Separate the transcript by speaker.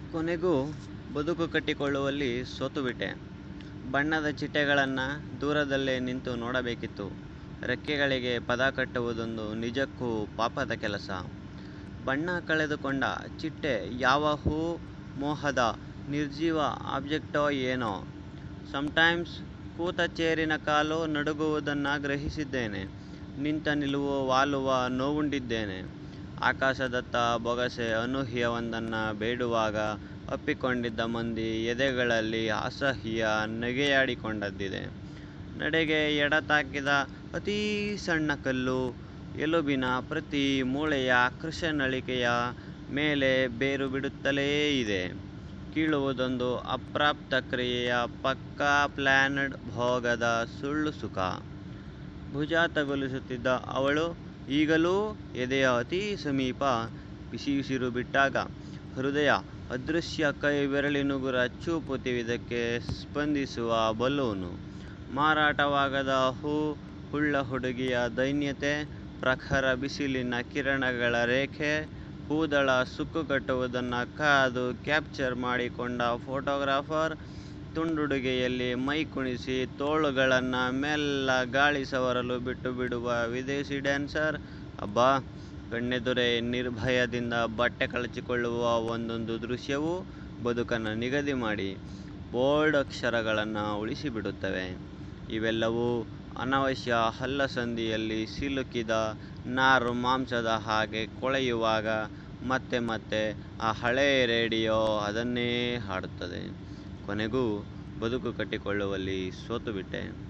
Speaker 1: ಕೊನೆಗೂ ಬದುಕು ಕಟ್ಟಿಕೊಳ್ಳುವಲ್ಲಿ ಸೋತುಬಿಟ್ಟೆ ಬಣ್ಣದ ಚಿಟ್ಟೆಗಳನ್ನು ದೂರದಲ್ಲೇ ನಿಂತು ನೋಡಬೇಕಿತ್ತು ರೆಕ್ಕೆಗಳಿಗೆ ಪದ ಕಟ್ಟುವುದೊಂದು ನಿಜಕ್ಕೂ ಪಾಪದ ಕೆಲಸ ಬಣ್ಣ ಕಳೆದುಕೊಂಡ ಚಿಟ್ಟೆ ಯಾವ ಹೂ ಮೋಹದ ನಿರ್ಜೀವ ಆಬ್ಜೆಕ್ಟೋ ಏನೋ ಸಮ್ಟೈಮ್ಸ್ ಕೂತ ಚೇರಿನ ಕಾಲು ನಡುಗುವುದನ್ನು ಗ್ರಹಿಸಿದ್ದೇನೆ ನಿಂತ ನಿಲುವು ವಾಲುವ ನೋವುಂಡಿದ್ದೇನೆ ಆಕಾಶದತ್ತ ಬೊಗಸೆ ಅನೂಹ್ಯವೊಂದನ್ನು ಬೇಡುವಾಗ ಅಪ್ಪಿಕೊಂಡಿದ್ದ ಮಂದಿ ಎದೆಗಳಲ್ಲಿ ಅಸಹ್ಯ ನಗೆಯಾಡಿಕೊಂಡದ್ದಿದೆ ನಡೆಗೆ ಎಡತಾಕಿದ ಅತೀ ಸಣ್ಣ ಕಲ್ಲು ಎಲುಬಿನ ಪ್ರತಿ ಮೂಳೆಯ ಕೃಶನಳಿಕೆಯ ಮೇಲೆ ಬೇರು ಬಿಡುತ್ತಲೇ ಇದೆ ಕೀಳುವುದೊಂದು ಅಪ್ರಾಪ್ತ ಕ್ರಿಯೆಯ ಪಕ್ಕಾ ಪ್ಲ್ಯಾನಡ್ ಭೋಗದ ಸುಳ್ಳು ಸುಖ ಭುಜ ತಗುಲಿಸುತ್ತಿದ್ದ ಅವಳು ಈಗಲೂ ಎದೆಯ ಅತೀ ಸಮೀಪ ಬಿಸಿಯುಸಿರು ಬಿಟ್ಟಾಗ ಹೃದಯ ಅದೃಶ್ಯ ಕೈ ಬೆರಳಿನುಗುರ ಚೂಪು ತಿವಿದಕ್ಕೆ ಸ್ಪಂದಿಸುವ ಬಲೂನು ಮಾರಾಟವಾಗದ ಹೂ ಹುಳ್ಳ ಹುಡುಗಿಯ ದೈನ್ಯತೆ ಪ್ರಖರ ಬಿಸಿಲಿನ ಕಿರಣಗಳ ರೇಖೆ ಹೂದಳ ಸುಕ್ಕು ಕಟ್ಟುವುದನ್ನು ಕಾದು ಕ್ಯಾಪ್ಚರ್ ಮಾಡಿಕೊಂಡ ಫೋಟೋಗ್ರಾಫರ್ ತುಂಡುಡುಗೆಯಲ್ಲಿ ಮೈ ಕುಣಿಸಿ ತೋಳುಗಳನ್ನು ಮೆಲ್ಲ ಗಾಳಿ ಸವರಲು ಬಿಟ್ಟು ಬಿಡುವ ವಿದೇಶಿ ಡ್ಯಾನ್ಸರ್ ಅಬ್ಬಾ ಕಣ್ಣೆದುರೇ ನಿರ್ಭಯದಿಂದ ಬಟ್ಟೆ ಕಳಚಿಕೊಳ್ಳುವ ಒಂದೊಂದು ದೃಶ್ಯವೂ ಬದುಕನ್ನು ನಿಗದಿ ಮಾಡಿ ಬೋಲ್ಡ್ ಅಕ್ಷರಗಳನ್ನು ಉಳಿಸಿಬಿಡುತ್ತವೆ ಇವೆಲ್ಲವೂ ಅನವಶ್ಯ ಹಲ್ಲಸಂದಿಯಲ್ಲಿ ಸಿಲುಕಿದ ನಾರು ಮಾಂಸದ ಹಾಗೆ ಕೊಳೆಯುವಾಗ ಮತ್ತೆ ಮತ್ತೆ ಆ ಹಳೇ ರೇಡಿಯೋ ಅದನ್ನೇ ಹಾಡುತ್ತದೆ ಕೊನೆಗೂ ಬದುಕು ಕಟ್ಟಿಕೊಳ್ಳುವಲ್ಲಿ ಸೋತುಬಿಟ್ಟೆ